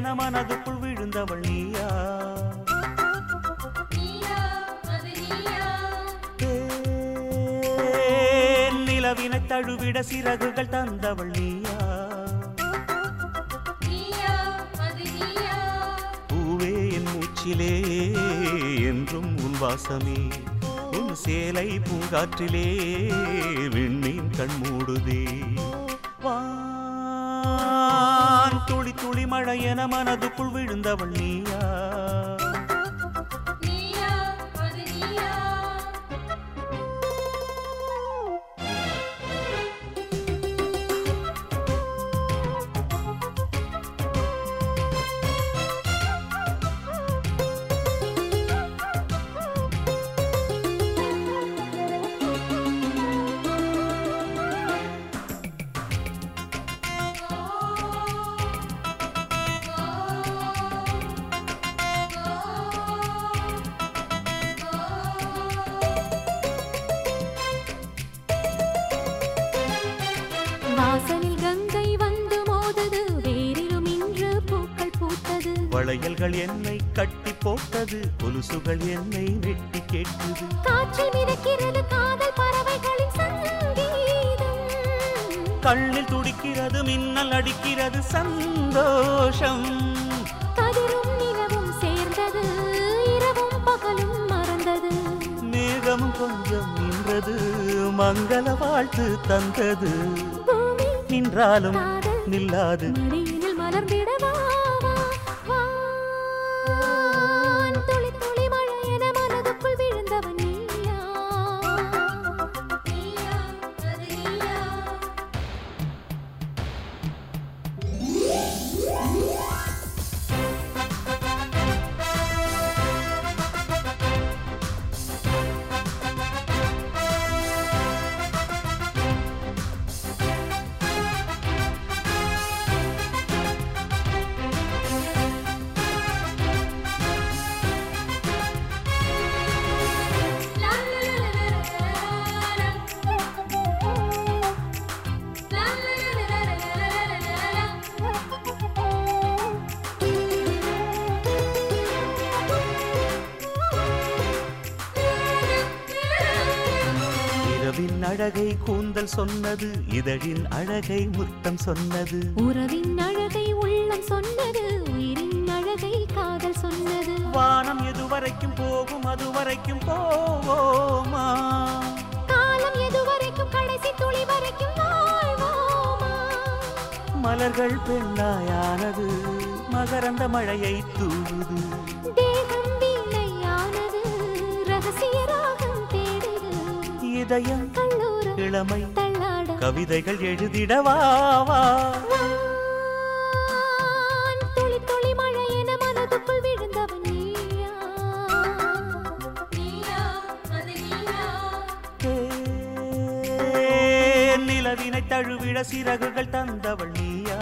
என மனதுக்குள் விழுந்தவள் நீயா நீயா அது நீயா தேன் நிலவினை தழுவிட சிறகுகள் தந்தவள் நீயா நீயா அது நீயா பூவே என் மூச்சிலே என்றும் உன் வாசமே உன் சேலை பூங்காற்றிலே விண்மீன் கண் மூடுதே வான் துளி துளி மழை என மனதுக்குள் விழுந்தவள் நீயா நீயா அது நீயா வாசலில் கங்கை வந்து மோதது வேரிலும் இன்று பூக்கள் பூத்தது வளையல்கள் என்னை கட்டி போட்டது கொலுசுகள் என்னை வெட்டி கேட்குது காற்றில் மிதக்கிறது காதல் பறவைகளின் சங்கீதம் கண்ணில் துடிக்கிறது மின்னல் அடிக்கிறது சந்தோஷம் கதிரும் நிலவும் சேர்ந்தது இரவும் பகலும் மறந்தது மேகமும் கொஞ்சம் நின்றது மங்கள வாழ்த்து தந்தது பூமி நின்றாலும் காதல் நில்லாது மடியினில் மலர்ந்திடவா வா, வான் துளி துளி மழை என மனதுக்குள் விழுந்தவன் நீயா நீயா அது நீயா லா லா லா லா லா லா லா லா லா இரவின் அழகை கூந்தல் சொன்னது இதழின் அழகை முத்தம் சொன்னது உறவின் அழகை உள்ளம் சொன்னது உயிரின் அழகை காதல் சொன்னது வானம் எதுவரைக்கும் போகும் அதுவரைக்கும் போவோமா காலம் எதுவரைக்கும் கடைசி துளி வரைக்கும் வாழ்வோமா மலர்கள் பெண்ணாயானது மகரந்த மழையை தூவுது தேகம் வீணையானது ரகசிய ராகம் தேடுது இதயம் கல்லூரம் இளமை தள்ளாட கவிதைகள் எழுதிடவாவா வான் துளி துளி மழை என மனதுக்குள் விழுந்தவன் நீயா நீயா அது நீயா தேன் நிலவினை தழுவிட சிறகுகள் தந்தவள் நீயா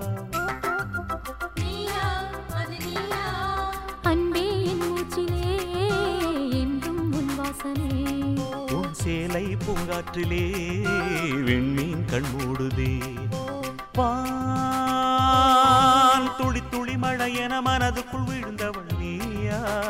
நீயா அது நீயா அன்பே என் மூச்சிலே என்றும் உன் வாசனை உன் சேலை பூங்காற்றிலே விண்மீன் கண் மூடுதே வான் துளி துளி மழை என மனதுக்குள் விழுந்தவள் நீயா